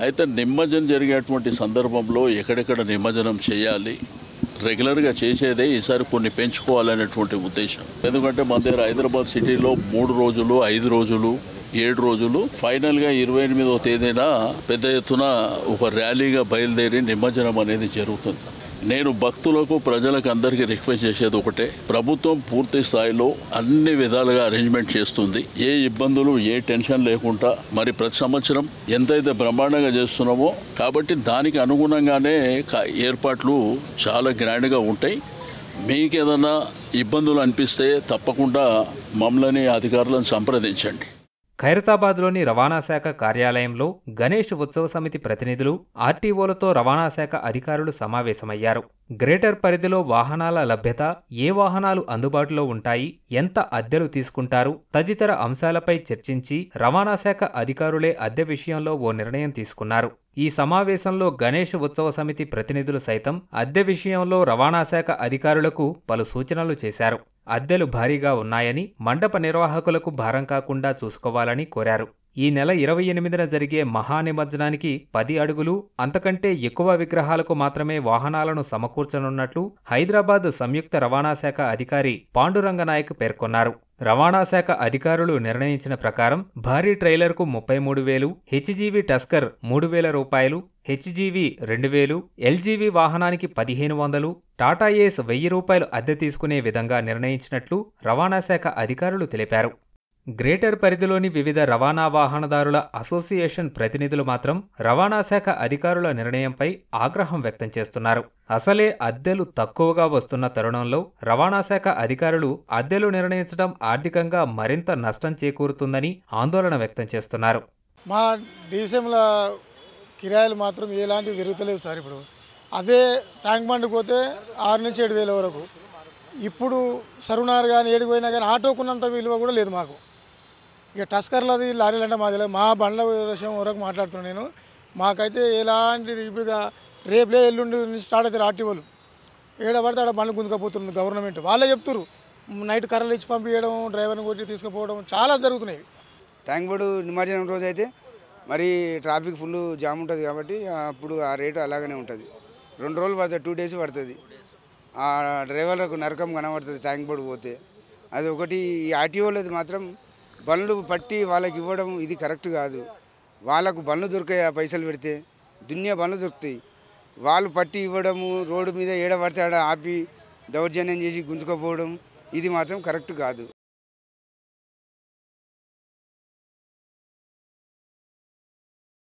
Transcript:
అయితే నిమజ్జనం జరిగేటువంటి సందర్భంలో ఎక్కడెక్కడ నిమజ్జనం చేయాలి రెగ్యులర్గా చేసేదే ఈసారి కొన్ని పెంచుకోవాలనేటువంటి ఉద్దేశం ఎందుకంటే మన దగ్గర హైదరాబాద్ సిటీలో మూడు రోజులు ఐదు రోజులు ఏడు రోజులు ఫైనల్గా ఇరవై ఎనిమిదవ తేదీన పెద్ద ఎత్తున ఒక ర్యాలీగా బయలుదేరి నిమజ్జనం అనేది జరుగుతుంది నేను భక్తులకు ప్రజలకు అందరికీ రిక్వెస్ట్ చేసేది ఒకటే ప్రభుత్వం పూర్తి స్థాయిలో అన్ని విధాలుగా అరేంజ్మెంట్ చేస్తుంది ఏ ఇబ్బందులు ఏ టెన్షన్ లేకుండా మరి ప్రతి సంవత్సరం ఎంతైతే బ్రహ్మాండంగా చేస్తున్నామో కాబట్టి దానికి అనుగుణంగానే క- ఏర్పాట్లు చాలా గ్రాండ్గా ఉంటాయి మీకు ఏదైనా ఇబ్బందులు అనిపిస్తే తప్పకుండా మమ్మల్ని అధికారులను సంప్రదించండి ఖైరతాబాద్లోని రవాణా శాఖ కార్యాలయంలో గణేష్ ఉత్సవ సమితి ప్రతినిధులు ఆర్టీఓలతో రవాణా శాఖ అధికారులు సమావేశమయ్యారు గ్రేటర్ పరిధిలో వాహనాల లభ్యత ఏ వాహనాలు అందుబాటులో ఉంటాయి ఎంత అద్దెలు తీసుకుంటారు తదితర అంశాలపై చర్చించి రవాణా శాఖ అధికారులే అద్దె విషయంలో ఓ నిర్ణయం తీసుకున్నారు ఈ సమావేశంలో గణేష్ ఉత్సవ సమితి ప్రతినిధులు సైతం అద్దె విషయంలో రవాణా శాఖ అధికారులకు పలు సూచనలు చేశారు అద్దెలు భారీగా ఉన్నాయని మండప నిర్వాహకులకు భారం కాకుండా చూసుకోవాలని కోరారు ఈ నెల ఇరవై ఎనిమిదిన జరిగే మహానిమజ్జనానికి పది అడుగులు అంతకంటే ఎక్కువ విగ్రహాలకు మాత్రమే వాహనాలను సమకూర్చనున్నట్లు హైదరాబాద్ సంయుక్త రవాణా శాఖ అధికారి పాండురంగనాయక్ పేర్కొన్నారు రవాణా శాఖ అధికారులు నిర్ణయించిన ప్రకారం భారీ ట్రైలర్కు ముప్పై మూడు వేలు హెచ్జీవీ టస్కర్ మూడు వేల రూపాయలు హెచ్జీవీ రెండు వేలు ఎల్జీవీ వాహనానికి పదిహేను వందలు టాటా ఏస్ వెయ్యి రూపాయలు అద్దె తీసుకునే విధంగా నిర్ణయించినట్లు రవాణా శాఖ అధికారులు తెలిపారు గ్రేటర్ పరిధిలోని వివిధ రవాణా వాహనదారుల అసోసియేషన్ ప్రతినిధులు మాత్రం రవాణా శాఖ అధికారుల నిర్ణయంపై ఆగ్రహం వ్యక్తం చేస్తున్నారు అసలే అద్దెలు తక్కువగా వస్తున్న తరుణంలో రవాణా శాఖ అధికారులు అద్దెలు నిర్ణయించడం ఆర్థికంగా మరింత నష్టం చేకూరుతుందని ఆందోళన వ్యక్తం చేస్తున్నారు మా డీసీఎంల కిరాయిలు మాత్రం ఎలాంటివి పెరుగుతలేవు సార్ ఇప్పుడు అదే ట్యాంక్ బండ్కి పోతే ఆరు నుంచి ఏడు వేల వరకు ఇప్పుడు సరునార్ కానీ ఏడికి పోయినా కానీ ఆటోకున్నంత విలువ కూడా లేదు మాకు ఇక టస్కర్లది లారీలు అంటే మాది లేదు. మా బండ్ల విషయం వరకు మాట్లాడుతున్నాను నేను మాకైతే ఎలాంటి ఇప్పుడు ఇక రేపులే ఎల్లుండి నుంచి స్టార్ట్ అవుతారు ఆర్టీఓలు ఏడ పడితే ఆడ బండ్లు గుంజుకపోతుంది గవర్నమెంట్ వాళ్ళే చెప్తున్నారు నైట్ కర్రలు ఇచ్చి పంపించడం డ్రైవర్ని కొట్టి తీసుకుపోవడం చాలా జరుగుతున్నాయి ట్యాంక్ బోర్డు నిమజ్జనం రోజు అయితే మరి ట్రాఫిక్ ఫుల్ జామ్ ఉంటుంది కాబట్టి అప్పుడు ఆ రేటు అలాగనే ఉంటుంది రెండు రోజులు పడుతుంది టూ డేస్ పడుతుంది ఆ డ్రైవర్లకు నరకం కనబడుతుంది ట్యాంక్ బోర్డు పోతే అది ఒకటి ఈ ఆర్టీఓలది మాత్రం బండ్లు పట్టి వాళ్ళకి ఇవ్వడం ఇది కరెక్ట్ కాదు వాళ్ళకు బండ్లు దొరికాయి ఆ పైసలు పెడితే దున్య బండ్లు దొరుకుతాయి వాళ్ళు పట్టి ఇవ్వడము రోడ్డు మీద ఏడ పడితే ఆడ ఆపి దౌర్జన్యం చేసి గుంజుకపోవడం ఇది మాత్రం కరెక్ట్ కాదు